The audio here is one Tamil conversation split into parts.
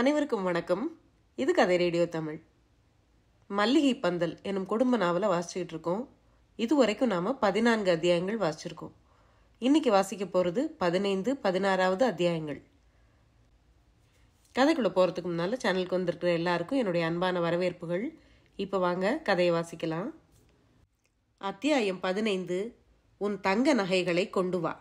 அனைவருக்கும் வணக்கம் இது கதை ரேடியோ தமிழ் மல்லிகை பந்தல் எனும் குடும்ப நாவலை வாசிச்சுக்கிட்டு இருக்கோம் இது வரைக்கும் நாம் பதினான்கு அத்தியாயங்கள் வாசிச்சிருக்கோம் இன்னைக்கு வாசிக்க போகிறது பதினைந்து பதினாறாவது அத்தியாயங்கள் கதைக்குள்ளே போகிறதுக்கு முன்னால் சேனலுக்கு வந்திருக்கிற எல்லாருக்கும் என்னுடைய அன்பான வரவேற்புகள் இப்போ வாங்க கதையை வாசிக்கலாம் அத்தியாயம் பதினைந்து உன் தங்க நகைகளை கொண்டு வா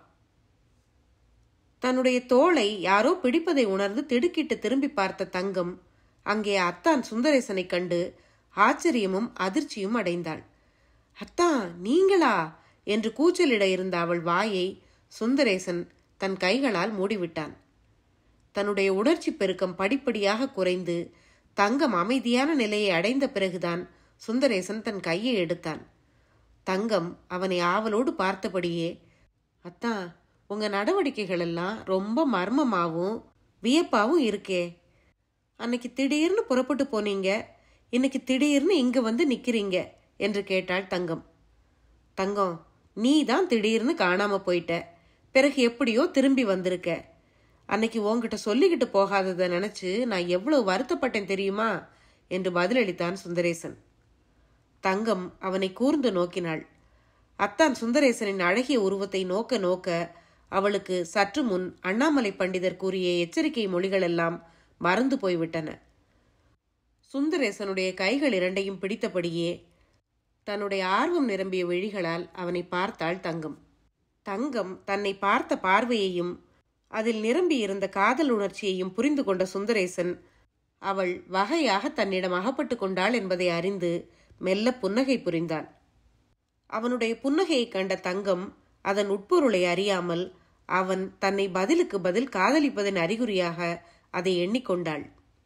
தன்னுடைய தோளை யாரோ பிடிப்பதை உணர்ந்து திடுக்கிட்டு திரும்பி பார்த்த தங்கம் அங்கே அத்தான் சுந்தரேசனை கண்டு ஆச்சரியமும் அதிர்ச்சியும் அடைந்தாள் அத்தான் நீங்களா என்று கூச்சலிட இருந்த அவள் வாயை சுந்தரேசன் தன் கைகளால் மூடிவிட்டான் தன்னுடைய உணர்ச்சி பெருக்கம் படிப்படியாக குறைந்து தங்கம் அமைதியான நிலையை அடைந்த பிறகுதான் சுந்தரேசன் தன் கையை எடுத்தான் தங்கம் அவனை ஆவலோடு பார்த்தபடியே அத்தான் உங்க நடவடிக்கைகள் எல்லாம் ரொம்ப மர்மமாகவும் வியப்பாவும் இருக்கே அன்னைக்கு திடீர்னு புறப்பட்டு போனீங்க இன்னைக்கு திடீர்னு இங்க வந்து நிக்கிறீங்க என்று கேட்டாள் தங்கம் தங்கம் நீ தான் திடீர்னு காணாம போயிட்ட பிறகு எப்படியோ திரும்பி வந்திருக்க அன்னைக்கு உன்கிட்ட சொல்லிக்கிட்டு போகாததை நினைச்சு நான் எவ்வளவு வருத்தப்பட்டேன் தெரியுமா என்று பதிலளித்தான் சுந்தரேசன் தங்கம் அவனை கூர்ந்து நோக்கினாள் அத்தான் சுந்தரேசனின் அழகிய உருவத்தை நோக்க நோக்க அவளுக்கு சற்று முன் அண்ணாமலை பண்டிதர் கூறிய எச்சரிக்கை மொழிகளெல்லாம் மறந்து போய்விட்டன சுந்தரேசனுடைய கைகள் இரண்டையும் பிடித்தபடியே தன்னுடைய ஆர்வம் நிரம்பிய விழிகளால் அவனை பார்த்தாள் தங்கம் தங்கம் தன்னை பார்த்த பார்வையையும் அதில் நிரம்பி இருந்த காதல் உணர்ச்சியையும் புரிந்து கொண்ட சுந்தரேசன் அவள் வகையாக தன்னிடம் அகப்பட்டு கொண்டாள் என்பதை அறிந்து மெல்ல புன்னகை புரிந்தான் அவனுடைய புன்னகையைக் கண்ட தங்கம் அதன் உட்பொருளை அறியாமல் அவன் தன்னை பதிலுக்கு பதில் காதலிப்பதன் அறிகுறியாக அதை எண்ணிக்கொண்டாள்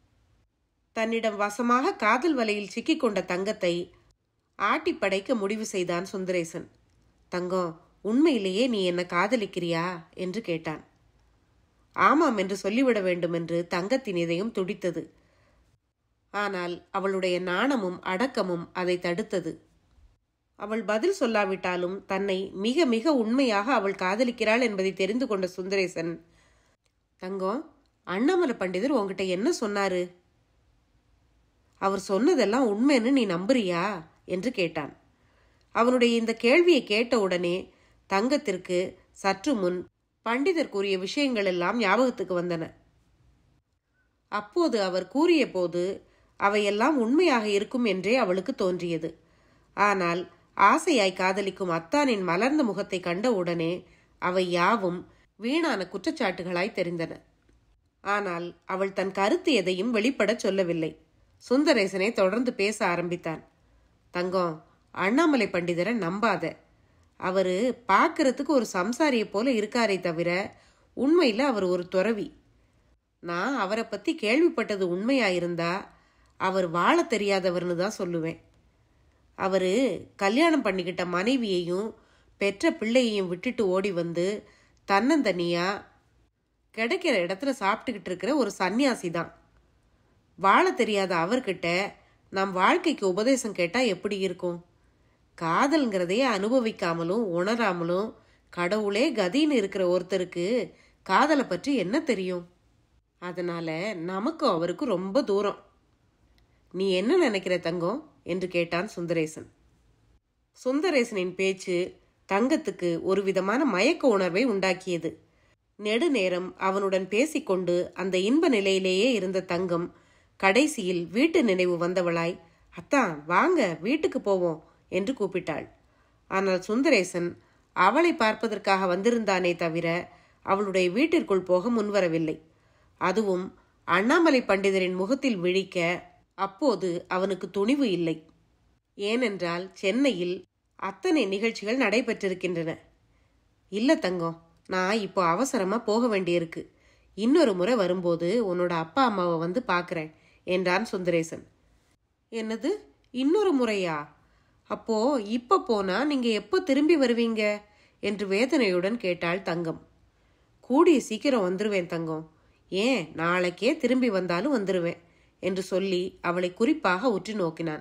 தன்னிடம் வசமாக காதல் வலையில் சிக்கிக்கொண்ட தங்கத்தை ஆட்டி படைக்க முடிவு செய்தான் சுந்தரேசன் தங்கம் உண்மையிலேயே நீ என்ன காதலிக்கிறியா என்று கேட்டான் ஆமாம் என்று சொல்லிவிட வேண்டும் என்று தங்கத்தின் இதயம் துடித்தது ஆனால் அவளுடைய நாணமும் அடக்கமும் அதை தடுத்தது அவள் பதில் சொல்லாவிட்டாலும் தன்னை மிக மிக உண்மையாக அவள் காதலிக்கிறாள் என்பதை தெரிந்து கொண்ட சுந்தரேசன் தங்கம் அண்ணாமலை பண்டிதர் உங்ககிட்ட என்ன சொன்னாரு அவர் சொன்னதெல்லாம் உண்மைன்னு நீ நம்புறியா என்று கேட்டான் அவனுடைய இந்த கேள்வியை கேட்ட உடனே தங்கத்திற்கு சற்று முன் பண்டிதர் கூறிய விஷயங்கள் எல்லாம் ஞாபகத்துக்கு வந்தன அப்போது அவர் கூறிய போது அவையெல்லாம் உண்மையாக இருக்கும் என்றே அவளுக்கு தோன்றியது ஆனால் ஆசையாய் காதலிக்கும் அத்தானின் மலர்ந்த முகத்தை கண்டவுடனே அவை யாவும் வீணான குற்றச்சாட்டுகளாய் தெரிந்தன ஆனால் அவள் தன் கருத்து எதையும் வெளிப்படச் சொல்லவில்லை சுந்தரேசனை தொடர்ந்து பேச ஆரம்பித்தான் தங்கம் அண்ணாமலை பண்டிதரை நம்பாத அவரு பார்க்கறதுக்கு ஒரு சம்சாரியை போல இருக்காரே தவிர உண்மையில் அவர் ஒரு துறவி நான் அவரை பத்தி கேள்விப்பட்டது உண்மையாயிருந்தா அவர் வாழ தெரியாதவர்னு தான் சொல்லுவேன் அவரு கல்யாணம் பண்ணிக்கிட்ட மனைவியையும் பெற்ற பிள்ளையையும் விட்டுட்டு ஓடி வந்து தன்னந்தனியா கிடைக்கிற இடத்துல சாப்பிட்டுக்கிட்டு இருக்கிற ஒரு சன்னியாசி தான் வாழ தெரியாத அவர்கிட்ட நம் வாழ்க்கைக்கு உபதேசம் கேட்டா எப்படி இருக்கும் காதல்ங்கிறதையே அனுபவிக்காமலும் உணராமலும் கடவுளே கதின்னு இருக்கிற ஒருத்தருக்கு காதலை பற்றி என்ன தெரியும் அதனால நமக்கும் அவருக்கு ரொம்ப தூரம் நீ என்ன நினைக்கிற தங்கம் என்று கேட்டான் சுந்தரேசன் சுந்தரேசனின் பேச்சு தங்கத்துக்கு ஒரு விதமான மயக்க உணர்வை உண்டாக்கியது நெடுநேரம் அவனுடன் பேசிக்கொண்டு அந்த இன்ப நிலையிலேயே இருந்த தங்கம் கடைசியில் வீட்டு நினைவு வந்தவளாய் அத்தான் வாங்க வீட்டுக்கு போவோம் என்று கூப்பிட்டாள் ஆனால் சுந்தரேசன் அவளை பார்ப்பதற்காக வந்திருந்தானே தவிர அவளுடைய வீட்டிற்குள் போக முன்வரவில்லை அதுவும் அண்ணாமலை பண்டிதரின் முகத்தில் விழிக்க அப்போது அவனுக்கு துணிவு இல்லை ஏனென்றால் சென்னையில் அத்தனை நிகழ்ச்சிகள் நடைபெற்றிருக்கின்றன இல்ல தங்கம் நான் இப்போ அவசரமா போக வேண்டியிருக்கு இன்னொரு முறை வரும்போது உன்னோட அப்பா அம்மாவை வந்து பார்க்கறேன் என்றான் சுந்தரேசன் என்னது இன்னொரு முறையா அப்போ இப்ப போனா நீங்க எப்போ திரும்பி வருவீங்க என்று வேதனையுடன் கேட்டாள் தங்கம் கூடிய சீக்கிரம் வந்துருவேன் தங்கம் ஏன் நாளைக்கே திரும்பி வந்தாலும் வந்துருவேன் என்று சொல்லி அவளை குறிப்பாக உற்று நோக்கினான்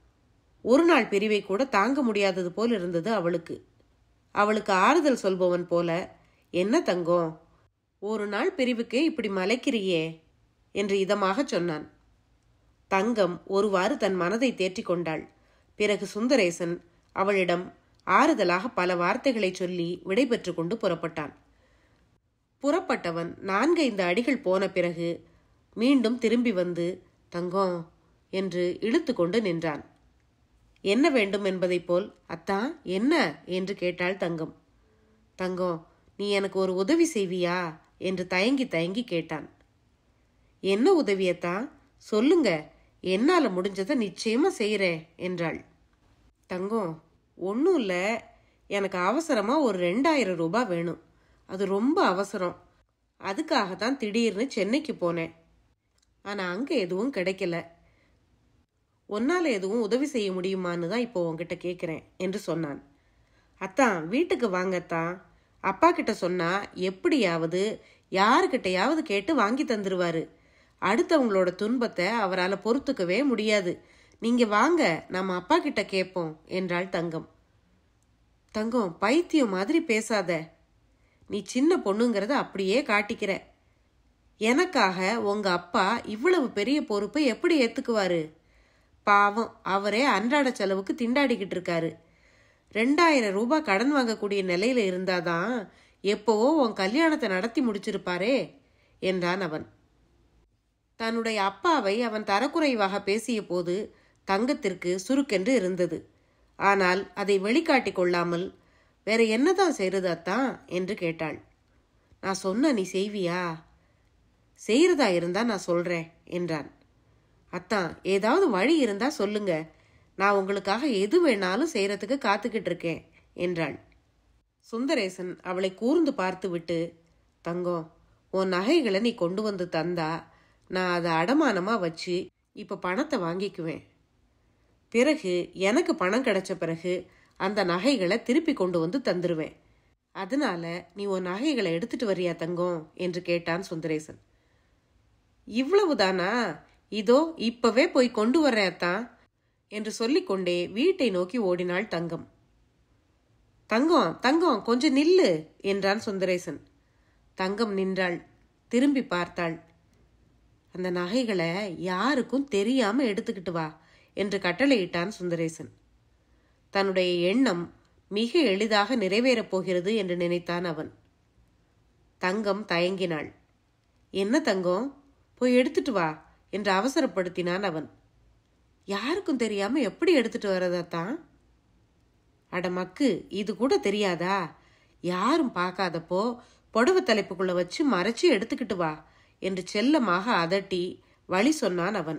ஒரு நாள் பிரிவை கூட தாங்க முடியாதது போல் இருந்தது அவளுக்கு அவளுக்கு ஆறுதல் சொல்பவன் போல என்ன தங்கம் ஒரு நாள் பிரிவுக்கு இப்படி மலைக்கிறியே என்று இதமாகச் சொன்னான் தங்கம் ஒருவாறு தன் மனதை தேற்றிக் கொண்டாள் பிறகு சுந்தரேசன் அவளிடம் ஆறுதலாக பல வார்த்தைகளை சொல்லி விடைபெற்று கொண்டு புறப்பட்டான் புறப்பட்டவன் நான்கைந்து அடிகள் போன பிறகு மீண்டும் திரும்பி வந்து தங்கம் என்று இழுத்து கொண்டு நின்றான் என்ன வேண்டும் என்பதைப் போல் அத்தா என்ன என்று கேட்டாள் தங்கம் தங்கம் நீ எனக்கு ஒரு உதவி செய்வியா என்று தயங்கி தயங்கி கேட்டான் என்ன உதவியத்தா சொல்லுங்க என்னால முடிஞ்சதை நிச்சயமா செய்யறேன் என்றாள் தங்கம் ஒன்றும் இல்லை எனக்கு அவசரமா ஒரு ரெண்டாயிரம் ரூபாய் வேணும் அது ரொம்ப அவசரம் அதுக்காக தான் திடீர்னு சென்னைக்கு போனேன் ஆனா அங்க எதுவும் கிடைக்கல உன்னால எதுவும் உதவி செய்ய முடியுமான்னு தான் இப்போ உன்கிட்ட கேட்குறேன் என்று சொன்னான் அத்தான் வீட்டுக்கு வாங்கத்தான் அப்பா கிட்ட சொன்னா எப்படியாவது யாருக்கிட்டையாவது கேட்டு வாங்கி தந்துருவாரு அடுத்தவங்களோட துன்பத்தை அவரால் பொறுத்துக்கவே முடியாது நீங்க வாங்க நம்ம அப்பா கிட்ட கேட்போம் என்றாள் தங்கம் தங்கம் பைத்தியம் மாதிரி பேசாத நீ சின்ன பொண்ணுங்கிறத அப்படியே காட்டிக்கிற எனக்காக உங்க அப்பா இவ்வளவு பெரிய பொறுப்பை எப்படி ஏத்துக்குவாரு பாவம் அவரே அன்றாட செலவுக்கு திண்டாடிக்கிட்டு இருக்காரு ரெண்டாயிரம் ரூபாய் கடன் வாங்கக்கூடிய நிலையில இருந்தாதான் எப்போவோ உன் கல்யாணத்தை நடத்தி முடிச்சிருப்பாரே என்றான் அவன் தன்னுடைய அப்பாவை அவன் தரக்குறைவாக பேசிய போது தங்கத்திற்கு சுருக்கென்று இருந்தது ஆனால் அதை வெளிக்காட்டிக் கொள்ளாமல் வேற என்னதான் செய்யறது அத்தான் என்று கேட்டாள் நான் சொன்ன நீ செய்வியா செய்யறதா இருந்தா நான் சொல்றேன் என்றான் அத்தான் ஏதாவது வழி இருந்தா சொல்லுங்க நான் உங்களுக்காக எது வேணாலும் செய்யறதுக்கு காத்துக்கிட்டு இருக்கேன் என்றாள் சுந்தரேசன் அவளை கூர்ந்து பார்த்துவிட்டு தங்கம் உன் நகைகளை நீ கொண்டு வந்து தந்தா நான் அதை அடமானமா வச்சு இப்ப பணத்தை வாங்கிக்குவேன் பிறகு எனக்கு பணம் கிடைச்ச பிறகு அந்த நகைகளை திருப்பி கொண்டு வந்து தந்துருவேன் அதனால நீ உன் நகைகளை எடுத்துட்டு வரியா தங்கம் என்று கேட்டான் சுந்தரேசன் இவ்வளவுதானா இதோ இப்பவே போய் கொண்டு வர்றேன் அத்தான் என்று சொல்லிக்கொண்டே வீட்டை நோக்கி ஓடினாள் தங்கம் தங்கம் தங்கம் கொஞ்சம் நில்லு என்றான் சுந்தரேசன் தங்கம் நின்றாள் திரும்பி பார்த்தாள் அந்த நகைகளை யாருக்கும் தெரியாம எடுத்துக்கிட்டு வா என்று கட்டளையிட்டான் சுந்தரேசன் தன்னுடைய எண்ணம் மிக எளிதாக நிறைவேறப் போகிறது என்று நினைத்தான் அவன் தங்கம் தயங்கினாள் என்ன தங்கம் போய் எடுத்துட்டு வா என்று அவசரப்படுத்தினான் அவன் யாருக்கும் தெரியாம எப்படி எடுத்துட்டு வரதாத்தான் அட மக்கு இது கூட தெரியாதா யாரும் பார்க்காதப்போ புடவை தலைப்புக்குள்ள வச்சு மறைச்சு எடுத்துக்கிட்டு வா என்று செல்லமாக அதட்டி வழி சொன்னான் அவன்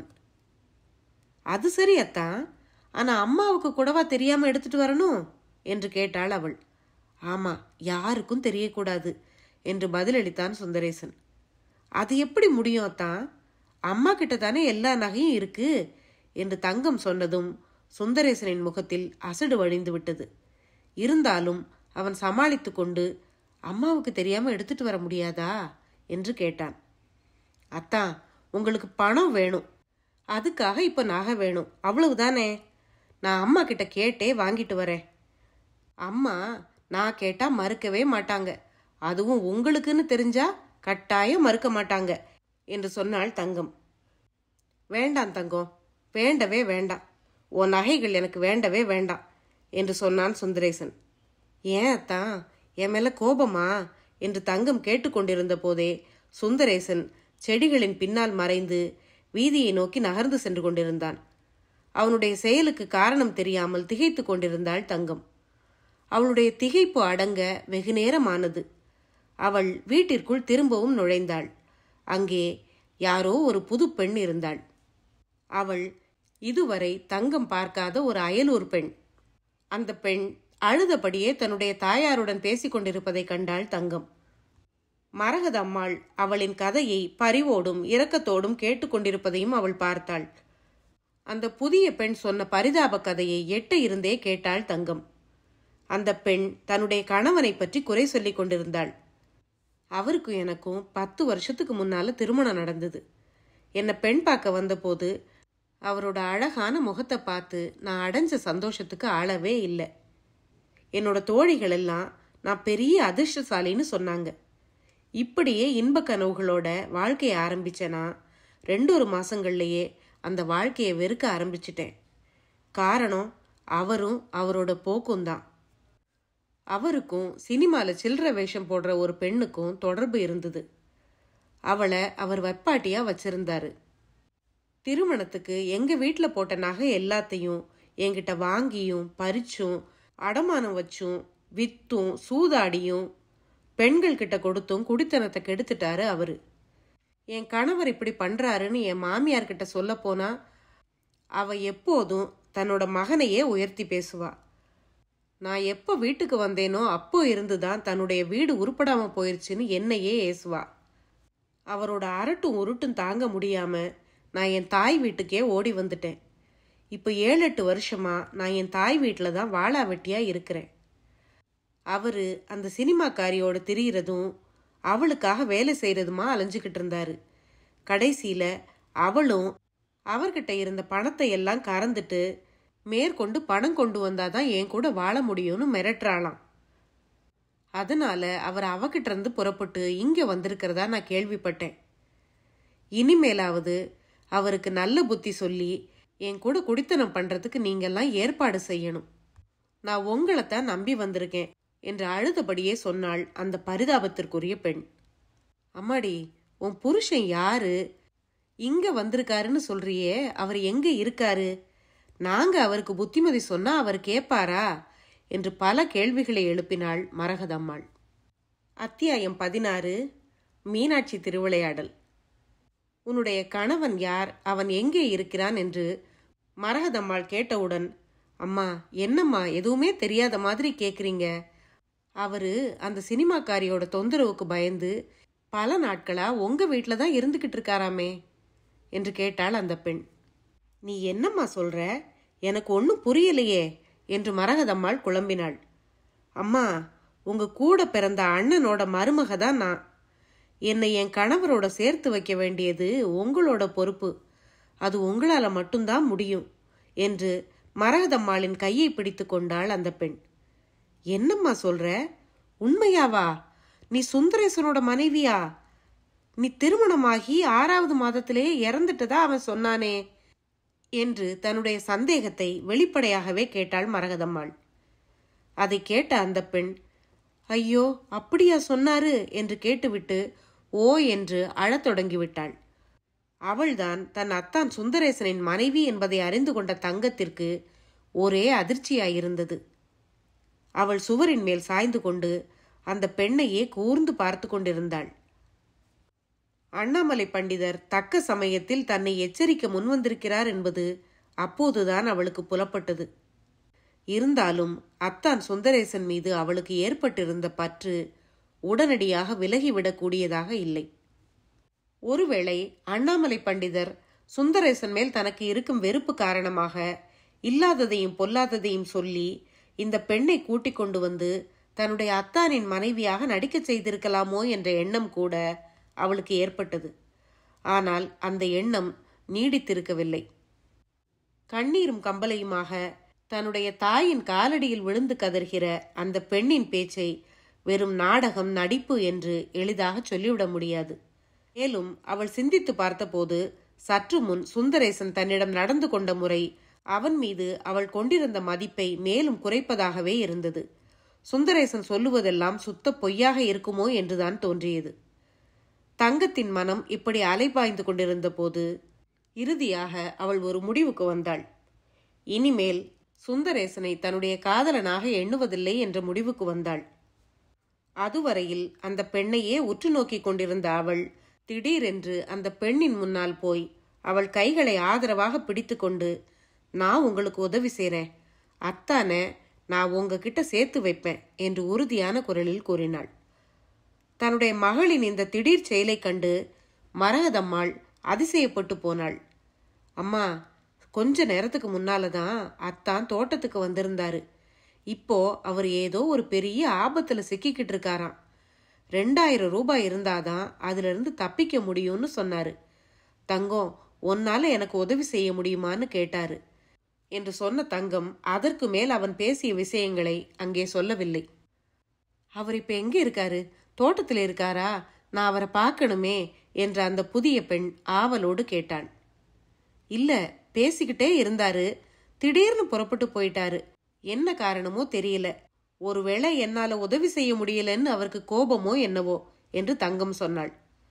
அது சரி அத்தான் ஆனா அம்மாவுக்கு கூடவா தெரியாம எடுத்துட்டு வரணும் என்று கேட்டாள் அவள் ஆமா யாருக்கும் தெரியக்கூடாது என்று பதிலளித்தான் சுந்தரேசன் அது எப்படி முடியும் அத்தான் அம்மா கிட்ட தானே எல்லா நகையும் இருக்கு என்று தங்கம் சொன்னதும் சுந்தரேசனின் முகத்தில் அசடு வழிந்து விட்டது இருந்தாலும் அவன் சமாளித்து கொண்டு அம்மாவுக்கு தெரியாம எடுத்துட்டு வர முடியாதா என்று கேட்டான் அத்தான் உங்களுக்கு பணம் வேணும் அதுக்காக இப்ப நகை வேணும் அவ்வளவுதானே நான் அம்மா கிட்ட கேட்டே வாங்கிட்டு வரேன் அம்மா நான் கேட்டா மறுக்கவே மாட்டாங்க அதுவும் உங்களுக்குன்னு தெரிஞ்சா கட்டாயம் மறுக்க மாட்டாங்க என்று சொன்னாள் தங்கம் வேண்டாம் தங்கம் வேண்டவே வேண்டாம் உன் நகைகள் எனக்கு வேண்டவே வேண்டாம் என்று சொன்னான் சுந்தரேசன் ஏன் அத்தான் என் மேல கோபமா என்று தங்கம் கேட்டுக்கொண்டிருந்த போதே சுந்தரேசன் செடிகளின் பின்னால் மறைந்து வீதியை நோக்கி நகர்ந்து சென்று கொண்டிருந்தான் அவனுடைய செயலுக்கு காரணம் தெரியாமல் திகைத்து கொண்டிருந்தாள் தங்கம் அவளுடைய திகைப்பு அடங்க வெகு நேரமானது அவள் வீட்டிற்குள் திரும்பவும் நுழைந்தாள் அங்கே யாரோ ஒரு புது பெண் இருந்தாள் அவள் இதுவரை தங்கம் பார்க்காத ஒரு அயலூர் பெண் அந்த பெண் அழுதபடியே தன்னுடைய தாயாருடன் பேசிக் கொண்டிருப்பதை கண்டாள் தங்கம் மரகத அம்மாள் அவளின் கதையை பரிவோடும் இரக்கத்தோடும் கேட்டுக்கொண்டிருப்பதையும் அவள் பார்த்தாள் அந்த புதிய பெண் சொன்ன பரிதாப கதையை எட்ட இருந்தே கேட்டாள் தங்கம் அந்த பெண் தன்னுடைய கணவனை பற்றி குறை சொல்லிக் கொண்டிருந்தாள் அவருக்கும் எனக்கும் பத்து வருஷத்துக்கு முன்னால திருமணம் நடந்தது என்னை பெண் பார்க்க வந்தபோது அவரோட அழகான முகத்தை பார்த்து நான் அடைஞ்ச சந்தோஷத்துக்கு அளவே இல்லை என்னோட தோழிகள் எல்லாம் நான் பெரிய அதிர்ஷ்டசாலின்னு சொன்னாங்க இப்படியே இன்ப கனவுகளோட வாழ்க்கையை ஆரம்பிச்சேனா ரெண்டு ஒரு மாசங்கள்லயே அந்த வாழ்க்கையை வெறுக்க ஆரம்பிச்சிட்டேன் காரணம் அவரும் அவரோட போக்கும் தான் அவருக்கும் சினிமால சில்லற வேஷம் போடுற ஒரு பெண்ணுக்கும் தொடர்பு இருந்தது அவளை அவர் வெப்பாட்டியா வச்சிருந்தாரு திருமணத்துக்கு எங்க வீட்ல போட்ட நகை எல்லாத்தையும் என்கிட்ட வாங்கியும் பறிச்சும் அடமானம் வச்சும் வித்தும் சூதாடியும் பெண்கள் கிட்ட கொடுத்தும் குடித்தனத்தை கெடுத்துட்டாரு அவரு என் கணவர் இப்படி பண்றாருன்னு என் மாமியார் கிட்ட சொல்ல போனா அவ எப்போதும் தன்னோட மகனையே உயர்த்தி பேசுவா நான் எப்போ வீட்டுக்கு வந்தேனோ அப்போ இருந்துதான் தன்னுடைய வீடு உருப்படாம போயிருச்சுன்னு என்னையே ஏசுவா அவரோட அரட்டும் உருட்டும் தாங்க முடியாம நான் என் தாய் வீட்டுக்கே ஓடி வந்துட்டேன் இப்போ ஏழு எட்டு வருஷமா நான் என் தாய் வீட்டில் தான் வாழா வெட்டியா இருக்கிறேன் அவரு அந்த சினிமாக்காரியோட திரியிறதும் அவளுக்காக வேலை செய்யறதுமா அலைஞ்சுக்கிட்டு இருந்தாரு கடைசியில அவளும் அவர்கிட்ட இருந்த பணத்தை எல்லாம் கறந்துட்டு மேற்கொண்டு பணம் கொண்டு வந்தாதான் என் கூட வாழ முடியும்னு மிரட்டுறாளாம் அதனால அவர் அவகிட்ட இருந்து புறப்பட்டு இங்க வந்திருக்கிறதா நான் கேள்விப்பட்டேன் இனிமேலாவது அவருக்கு நல்ல புத்தி சொல்லி என் கூட குடித்தனம் பண்றதுக்கு நீங்கெல்லாம் ஏற்பாடு செய்யணும் நான் உங்களை தான் நம்பி வந்திருக்கேன் என்று அழுதபடியே சொன்னாள் அந்த பரிதாபத்திற்குரிய பெண் அம்மாடி உன் புருஷன் யாரு இங்க வந்திருக்காருன்னு சொல்றியே அவர் எங்க இருக்காரு நாங்க அவருக்கு புத்திமதி சொன்னா அவர் கேட்பாரா என்று பல கேள்விகளை எழுப்பினாள் மரகதம்மாள் அத்தியாயம் பதினாறு மீனாட்சி திருவிளையாடல் உன்னுடைய கணவன் யார் அவன் எங்கே இருக்கிறான் என்று மரகதம்மாள் கேட்டவுடன் அம்மா என்னம்மா எதுவுமே தெரியாத மாதிரி கேக்குறீங்க அவரு அந்த சினிமாக்காரியோட தொந்தரவுக்கு பயந்து பல நாட்களா உங்க வீட்டில் தான் இருந்துகிட்டு இருக்காராமே என்று கேட்டாள் அந்த பெண் நீ என்னம்மா சொல்ற எனக்கு ஒன்றும் புரியலையே என்று மரகதம்மாள் குழம்பினாள் அம்மா உங்க கூட பிறந்த அண்ணனோட மருமக தான் நான் என்னை என் கணவரோட சேர்த்து வைக்க வேண்டியது உங்களோட பொறுப்பு அது உங்களால மட்டும்தான் முடியும் என்று மரகதம்மாளின் கையை பிடித்து கொண்டாள் அந்த பெண் என்னம்மா சொல்ற உண்மையாவா நீ சுந்தரேசனோட மனைவியா நீ திருமணமாகி ஆறாவது மாதத்திலேயே இறந்துட்டதா அவன் சொன்னானே என்று தன்னுடைய சந்தேகத்தை வெளிப்படையாகவே கேட்டாள் மரகதம்மாள் அதை கேட்ட அந்த பெண் ஐயோ அப்படியா சொன்னாரு என்று கேட்டுவிட்டு ஓ என்று அழத் தொடங்கிவிட்டாள் அவள்தான் தன் அத்தான் சுந்தரேசனின் மனைவி என்பதை அறிந்து கொண்ட தங்கத்திற்கு ஒரே அதிர்ச்சியாயிருந்தது அவள் சுவரின் மேல் சாய்ந்து கொண்டு அந்த பெண்ணையே கூர்ந்து பார்த்து கொண்டிருந்தாள் அண்ணாமலை பண்டிதர் தக்க சமயத்தில் தன்னை எச்சரிக்க முன்வந்திருக்கிறார் என்பது அப்போதுதான் அவளுக்கு புலப்பட்டது இருந்தாலும் அத்தான் சுந்தரேசன் மீது அவளுக்கு ஏற்பட்டிருந்த பற்று உடனடியாக விலகிவிடக்கூடியதாக இல்லை ஒருவேளை அண்ணாமலை பண்டிதர் சுந்தரேசன் மேல் தனக்கு இருக்கும் வெறுப்பு காரணமாக இல்லாததையும் பொல்லாததையும் சொல்லி இந்த பெண்ணை கூட்டிக் கொண்டு வந்து தன்னுடைய அத்தானின் மனைவியாக நடிக்கச் செய்திருக்கலாமோ என்ற எண்ணம் கூட அவளுக்கு ஏற்பட்டது ஆனால் அந்த எண்ணம் நீடித்திருக்கவில்லை கண்ணீரும் கம்பலையுமாக தன்னுடைய தாயின் காலடியில் விழுந்து கதறுகிற அந்த பெண்ணின் பேச்சை வெறும் நாடகம் நடிப்பு என்று எளிதாக சொல்லிவிட முடியாது மேலும் அவள் சிந்தித்து பார்த்தபோது சற்று முன் சுந்தரேசன் தன்னிடம் நடந்து கொண்ட முறை அவன் மீது அவள் கொண்டிருந்த மதிப்பை மேலும் குறைப்பதாகவே இருந்தது சுந்தரேசன் சொல்லுவதெல்லாம் சுத்த பொய்யாக இருக்குமோ என்றுதான் தோன்றியது தங்கத்தின் மனம் இப்படி அலைபாய்ந்து கொண்டிருந்த போது இறுதியாக அவள் ஒரு முடிவுக்கு வந்தாள் இனிமேல் சுந்தரேசனை தன்னுடைய காதலனாக எண்ணுவதில்லை என்ற முடிவுக்கு வந்தாள் அதுவரையில் அந்த பெண்ணையே உற்று நோக்கிக் கொண்டிருந்த அவள் திடீரென்று அந்த பெண்ணின் முன்னால் போய் அவள் கைகளை ஆதரவாக பிடித்துக்கொண்டு நான் உங்களுக்கு உதவி செய்றேன் அத்தானே நான் உங்ககிட்ட சேர்த்து வைப்பேன் என்று உறுதியான குரலில் கூறினாள் தன்னுடைய மகளின் இந்த திடீர் செயலைக் கண்டு மரகதம்மாள் அதிசயப்பட்டு போனாள் அம்மா கொஞ்ச நேரத்துக்கு முன்னால தான் அத்தான் தோட்டத்துக்கு வந்திருந்தாரு இப்போ அவர் ஏதோ ஒரு பெரிய ஆபத்துல சிக்கிக்கிட்டு இருக்காராம் ரெண்டாயிரம் ரூபாய் இருந்தாதான் அதுல இருந்து தப்பிக்க முடியும்னு சொன்னாரு தங்கம் உன்னால எனக்கு உதவி செய்ய முடியுமான்னு கேட்டாரு என்று சொன்ன தங்கம் அதற்கு மேல் அவன் பேசிய விஷயங்களை அங்கே சொல்லவில்லை அவர் இப்ப எங்க இருக்காரு தோட்டத்தில் இருக்காரா நான் அவரை பார்க்கணுமே என்ற அந்த புதிய பெண் ஆவலோடு கேட்டாள் இல்ல பேசிக்கிட்டே இருந்தாரு திடீர்னு புறப்பட்டு போயிட்டாரு என்ன காரணமோ தெரியல ஒருவேளை என்னால உதவி செய்ய முடியலன்னு அவருக்கு கோபமோ என்னவோ என்று தங்கம் சொன்னாள்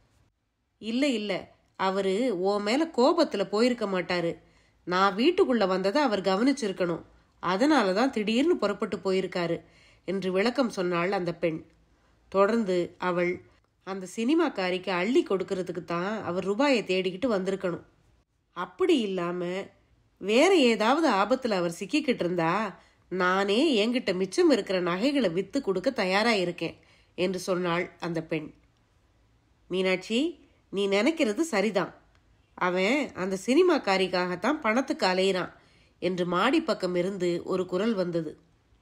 இல்ல இல்ல அவரு ஓ மேல கோபத்துல போயிருக்க மாட்டாரு நான் வீட்டுக்குள்ள வந்ததை அவர் கவனிச்சிருக்கணும் அதனால தான் திடீர்னு புறப்பட்டு போயிருக்காரு என்று விளக்கம் சொன்னாள் அந்த பெண் தொடர்ந்து அவள் அந்த சினிமாக்காரிக்கு அள்ளி கொடுக்கறதுக்கு தான் அவர் ரூபாயை தேடிக்கிட்டு வந்திருக்கணும் அப்படி இல்லாம வேற ஏதாவது ஆபத்துல அவர் சிக்கிக்கிட்டு இருந்தா நானே என்கிட்ட மிச்சம் இருக்கிற நகைகளை வித்து கொடுக்க தயாரா இருக்கேன் என்று சொன்னாள் அந்த பெண் மீனாட்சி நீ நினைக்கிறது சரிதான் அவன் அந்த சினிமாக்காரிக்காகத்தான் பணத்துக்கு அலையிறான் என்று மாடி பக்கம் இருந்து ஒரு குரல் வந்தது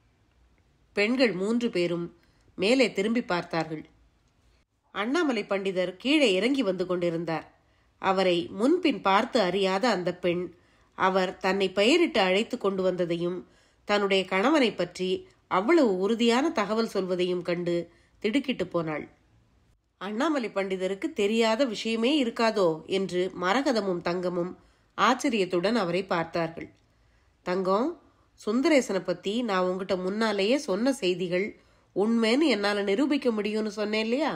பெண்கள் மூன்று பேரும் மேலே திரும்பி பார்த்தார்கள் அண்ணாமலை பண்டிதர் கீழே இறங்கி வந்து கொண்டிருந்தார் அவரை முன்பின் பார்த்து அறியாத அந்த பெண் அவர் தன்னை பெயரிட்டு அழைத்து கொண்டு வந்ததையும் தன்னுடைய கணவனை பற்றி அவ்வளவு உறுதியான தகவல் சொல்வதையும் கண்டு திடுக்கிட்டு போனாள் அண்ணாமலை பண்டிதருக்கு தெரியாத விஷயமே இருக்காதோ என்று மரகதமும் தங்கமும் ஆச்சரியத்துடன் அவரை பார்த்தார்கள் தங்கம் சுந்தரேசனை பத்தி நான் உங்ககிட்ட முன்னாலேயே சொன்ன செய்திகள் உண்மைன்னு என்னால நிரூபிக்க முடியும்னு சொன்னேன் இல்லையா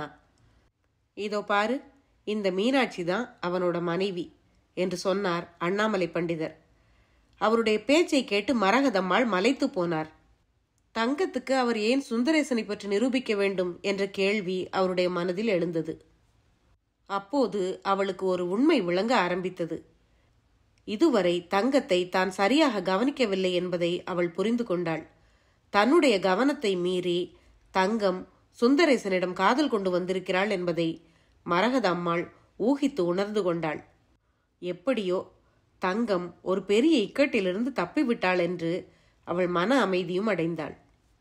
இதோ பாரு இந்த மீனாட்சி தான் அவனோட மனைவி என்று சொன்னார் அண்ணாமலை பண்டிதர் அவருடைய பேச்சை கேட்டு மரகதம்மாள் மலைத்து போனார் தங்கத்துக்கு அவர் ஏன் சுந்தரேசனை பற்றி நிரூபிக்க வேண்டும் என்ற கேள்வி அவருடைய மனதில் எழுந்தது அப்போது அவளுக்கு ஒரு உண்மை விளங்க ஆரம்பித்தது இதுவரை தங்கத்தை தான் சரியாக கவனிக்கவில்லை என்பதை அவள் புரிந்து கொண்டாள் தன்னுடைய கவனத்தை மீறி தங்கம் சுந்தரேசனிடம் காதல் கொண்டு வந்திருக்கிறாள் என்பதை மரகத அம்மாள் ஊகித்து உணர்ந்து கொண்டாள் எப்படியோ தங்கம் ஒரு பெரிய இக்கட்டிலிருந்து தப்பிவிட்டாள் என்று அவள் மன அமைதியும் அடைந்தாள்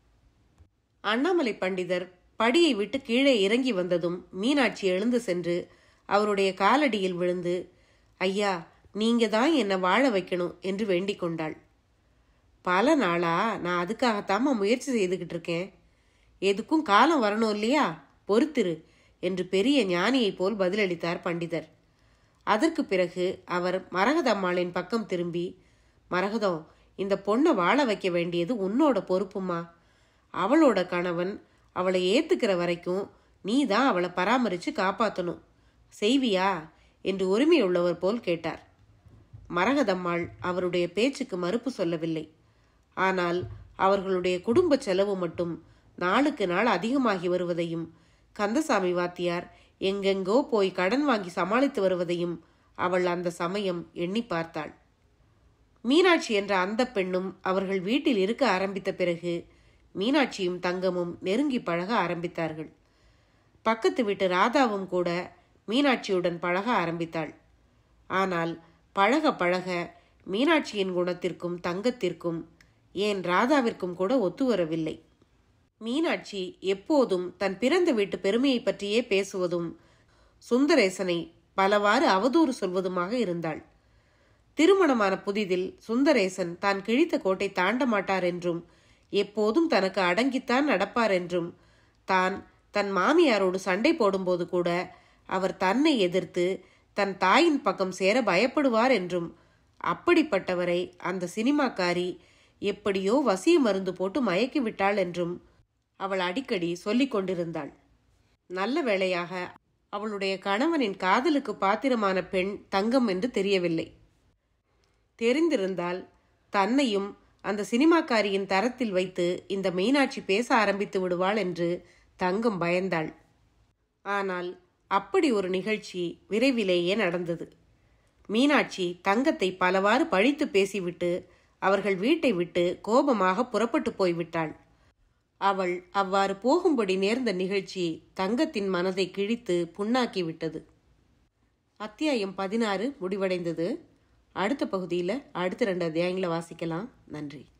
அண்ணாமலை பண்டிதர் படியை விட்டு கீழே இறங்கி வந்ததும் மீனாட்சி எழுந்து சென்று அவருடைய காலடியில் விழுந்து ஐயா நீங்க தான் என்னை வாழ வைக்கணும் என்று வேண்டிக் கொண்டாள் பல நாளா நான் அதுக்காகத்தாம்மா முயற்சி செய்துகிட்டு இருக்கேன் எதுக்கும் காலம் வரணும் இல்லையா பொறுத்திரு என்று பெரிய ஞானியைப் போல் பதிலளித்தார் பண்டிதர் அதற்கு பிறகு அவர் மரகதம்மாளின் பக்கம் திரும்பி மரகதம் இந்த பொண்ணை வாழ வைக்க வேண்டியது உன்னோட பொறுப்புமா அவளோட கணவன் அவளை ஏத்துக்கிற வரைக்கும் நீ தான் அவளை பராமரிச்சு காப்பாத்தணும் செய்வியா என்று உரிமையுள்ளவர் போல் கேட்டார் மரகதம்மாள் அவருடைய பேச்சுக்கு மறுப்பு சொல்லவில்லை ஆனால் அவர்களுடைய குடும்ப செலவு மட்டும் நாளுக்கு நாள் அதிகமாகி வருவதையும் கந்தசாமி வாத்தியார் எங்கெங்கோ போய் கடன் வாங்கி சமாளித்து வருவதையும் அவள் அந்த சமயம் எண்ணி பார்த்தாள் மீனாட்சி என்ற அந்த பெண்ணும் அவர்கள் வீட்டில் இருக்க ஆரம்பித்த பிறகு மீனாட்சியும் தங்கமும் நெருங்கி பழக ஆரம்பித்தார்கள் பக்கத்து வீட்டு ராதாவும் கூட மீனாட்சியுடன் பழக ஆரம்பித்தாள் ஆனால் பழக பழக மீனாட்சியின் குணத்திற்கும் தங்கத்திற்கும் ஏன் ராதாவிற்கும் கூட ஒத்து வரவில்லை மீனாட்சி எப்போதும் தன் பிறந்த வீட்டு பெருமையை பற்றியே பேசுவதும் சுந்தரேசனை பலவாறு அவதூறு சொல்வதுமாக இருந்தாள் திருமணமான புதிதில் சுந்தரேசன் தான் கிழித்த கோட்டை தாண்ட மாட்டார் என்றும் எப்போதும் தனக்கு அடங்கித்தான் நடப்பார் என்றும் தான் தன் மாமியாரோடு சண்டை போடும்போது கூட அவர் தன்னை எதிர்த்து தன் தாயின் பக்கம் சேர பயப்படுவார் என்றும் அப்படிப்பட்டவரை அந்த சினிமாக்காரி எப்படியோ வசிய மருந்து போட்டு மயக்கி விட்டாள் என்றும் அவள் அடிக்கடி சொல்லிக் கொண்டிருந்தாள் நல்ல வேளையாக அவளுடைய கணவனின் காதலுக்கு பாத்திரமான பெண் தங்கம் என்று தெரியவில்லை தெரிந்திருந்தால் தன்னையும் அந்த சினிமாக்காரியின் தரத்தில் வைத்து இந்த மீனாட்சி பேச ஆரம்பித்து விடுவாள் என்று தங்கம் பயந்தாள் ஆனால் அப்படி ஒரு நிகழ்ச்சி விரைவிலேயே நடந்தது மீனாட்சி தங்கத்தை பலவாறு பழித்து பேசிவிட்டு அவர்கள் வீட்டை விட்டு கோபமாக புறப்பட்டு போய்விட்டாள் அவள் அவ்வாறு போகும்படி நேர்ந்த நிகழ்ச்சி தங்கத்தின் மனதை கிழித்து புண்ணாக்கி விட்டது அத்தியாயம் பதினாறு முடிவடைந்தது அடுத்த பகுதியில் அடுத்த ரெண்டு அத்தியாயங்களை வாசிக்கலாம் நன்றி